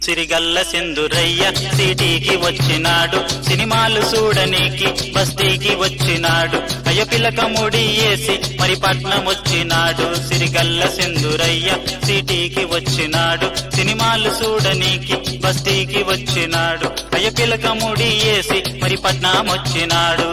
సిరిగల్ల సింధురయ్య సిటీకి వచ్చినాడు సినిమాలు చూడనీకి బస్తీకి వచ్చినాడు అయ్య పిలక ముడి వేసి మరి పట్నం వచ్చినాడు సిరిగల్ల సింధురయ్య సిటీకి వచ్చినాడు సినిమాలు చూడనీకి బస్తీకి వచ్చినాడు అయ్య పిలక ముడి వేసి మరి పట్నం వచ్చినాడు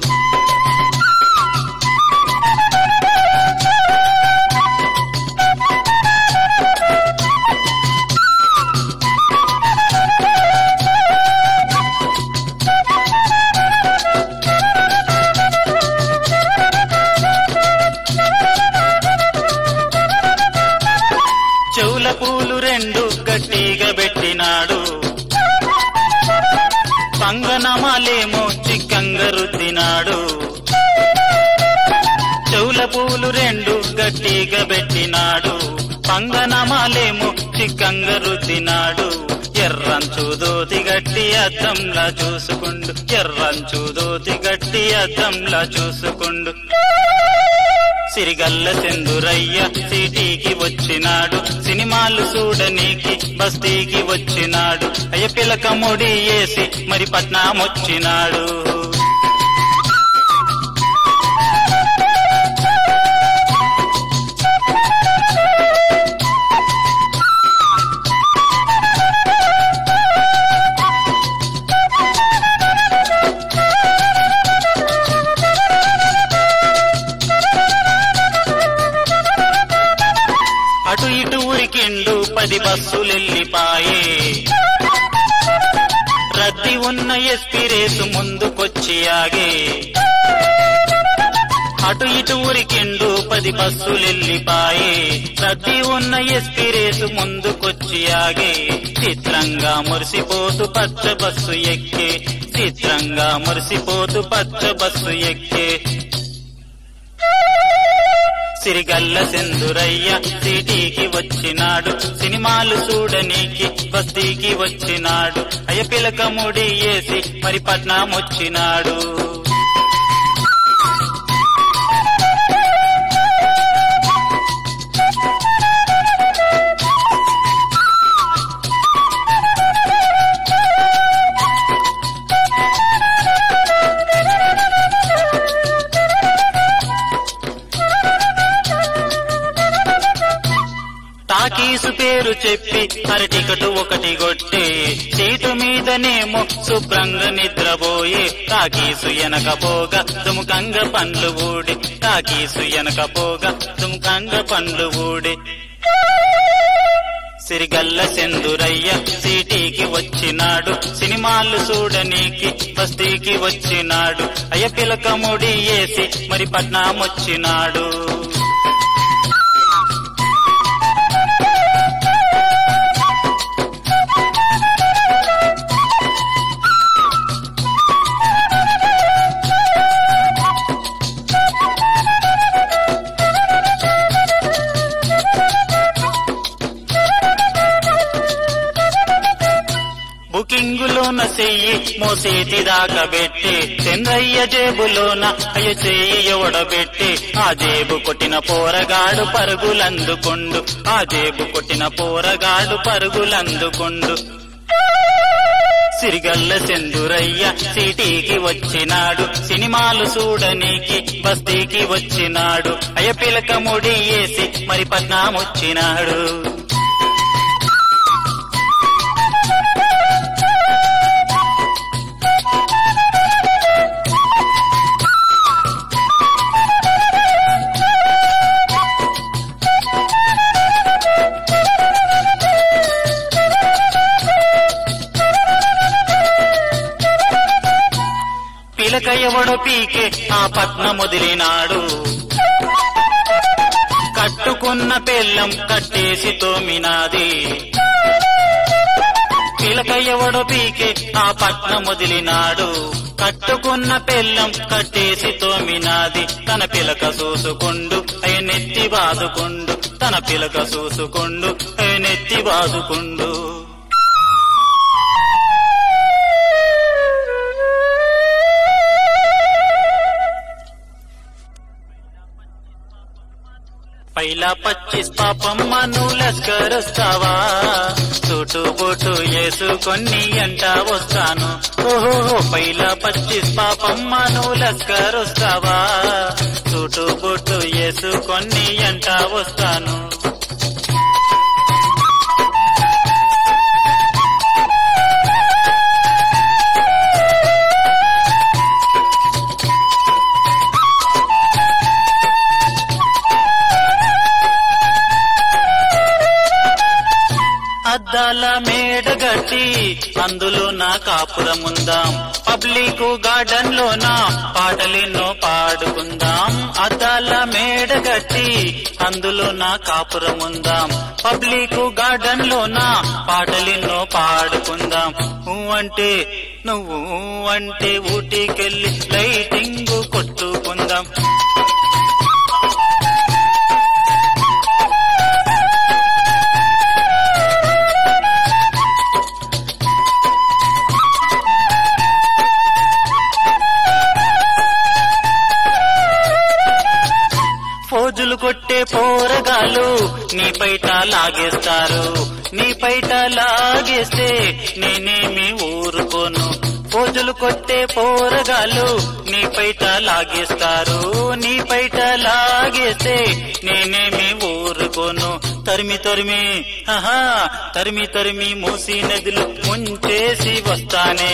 చెవుల పూలు రెండు గట్టిగా పెట్టినాడు పంగనమాలేమో చిక్కంగా రుద్దినాడు చెవుల పూలు రెండు గట్టిగా పెట్టినాడు పంగనమాలేమో చిక్కంగా రుద్దినాడు ఎర్రంచు దోతి గట్టి అద్దంలా చూసుకుండు ఎర్రంచు దోతి గట్టి అద్దంలా చూసుకుండు సిరిగల్ల సెందురయ్య సిటీకి వచ్చినాడు సినిమాలు చూడనీకి బస్తీకి వచ్చినాడు అయ్య పిలక ముడి వేసి మరి పట్నం వచ్చినాడు అటు ఇటు ఉరికిండు పది బస్సులెల్లిపాయే రద్దీ ఉన్న ఎస్పీ రేసు ముందుకొచ్చి ఆగే అటు ఇటు ఉరికిండు పది బస్సులెల్లిపాయే రద్దీ ఉన్న ఎస్పీ రేసు ముందుకొచ్చి ఆగే చిత్రంగా మురిసిపోతూ పచ్చ బస్సు ఎక్కే చిత్రంగా మురిసిపోతూ పచ్చ బస్సు ఎక్కే సిరిగల్ల సెందురయ్య సిటీకి వచ్చినాడు సినిమాలు చూడనీకి బస్తీకి వచ్చినాడు అయ్య పిలక ముడి వేసి మరి పట్నం వచ్చినాడు టాకీసు పేరు చెప్పి అర టికెట్ ఒకటి కొట్టే సీటు మీదనేమో శుభ్రంగా నిద్రపోయే టాకీసు ఎనకపోగా దుముకంగ పండ్లు ఊడి టాకీసు ఎనకపోగా దుముకంగ పండ్లు ఊడి సిరిగల్ల సెందురయ్య సిటీకి వచ్చినాడు సినిమాలు చూడనీకి బస్తీకి వచ్చినాడు అయ్య పిలక ముడి వేసి మరి పట్నం వచ్చినాడు బుకింగులోన చెయ్యి మోసేటి దాకా పెట్టి చంద్రయ్య జేబులోన అయ్య చెయ్యి ఎవడబెట్టి ఆ జేబు కొట్టిన పోరగాడు పరుగులందుకుండు ఆ జేబు కొట్టిన పోరగాడు పరుగులందుకుండు సిరిగల్ల సెందురయ్య సిటీకి వచ్చినాడు సినిమాలు చూడనీకి బస్తీకి వచ్చినాడు అయ్య పిలక ముడి వేసి మరి పట్నం వచ్చినాడు పిలక ఎవడో పీకే ఆ పట్నం వదిలినాడు కట్టుకున్న పెళ్ళం కట్టేసి తోమినాది పిలక ఎవడో పీకే ఆ పట్నం వదిలినాడు కట్టుకున్న పెళ్ళం కట్టేసి తోమినాది తన పిలక చూసుకుండు నెత్తి బాదుకుండు తన పిలక చూసుకుండు నెత్తి బాదుకుండు పైలా పచ్చిస్ పాపమ్మ నువ్వు లస్కరుస్తావా సూటు బోటు వేసుకొని ఎంట వస్తాను ఓహో పైలా పచ్చిస్ పాపమ్మ నువ్వు లస్కరుస్తావా సూటు బోటు వేసుకొని ఎంట వస్తాను అద్దాల మేడ గట్టి అందులో నా కాపురముందాం పబ్లిక్ గార్డెన్ లో నా పాటలెన్నో పాడుకుందాం అద్దాల మేడ గట్టి అందులో నా కాపురముందాం పబ్లిక్ గార్డెన్ లో నా పాటలెన్నో పాడుకుందాం ఊ అంటే నువ్వు ఊ అంటే ఊటీకెళ్ళి లైటింగ్ కొట్టుకుందాం ఫోజులు కొట్టే పోరగాలు నీ పైట లాగేస్తారు నీ పైట లాగేస్తే నేనేమి ఊరుకోను ఫోజులు కొట్టే పోరగాలు నీ పైట లాగేస్తారు నీ పైట లాగేస్తే నేనేమి ఊరుకోను తరిమి తరిమి ఆహా తరిమి తరిమి మూసి నదిలో ముంచేసి వస్తానే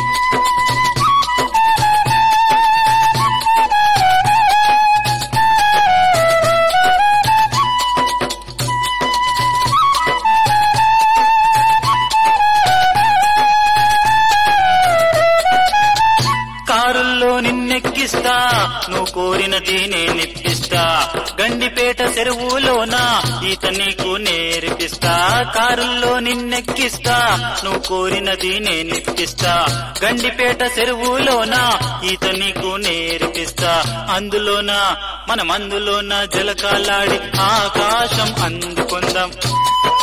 కారుల్లో నిన్నెక్కిస్తా నువ్వు కోరినది నేనిప్పిస్తా గండిపేట చెరువులోన ఈత నీకు నేర్పిస్తా కారుల్లో నిన్నెక్కిస్తా నువ్వు కోరినది నేనిప్పిస్తా గండిపేట చెరువులోన ఈత నీకు నేర్పిస్తా అందులోన మనం అందులోన జలకాలాడి ఆకాశం అందుకుందాం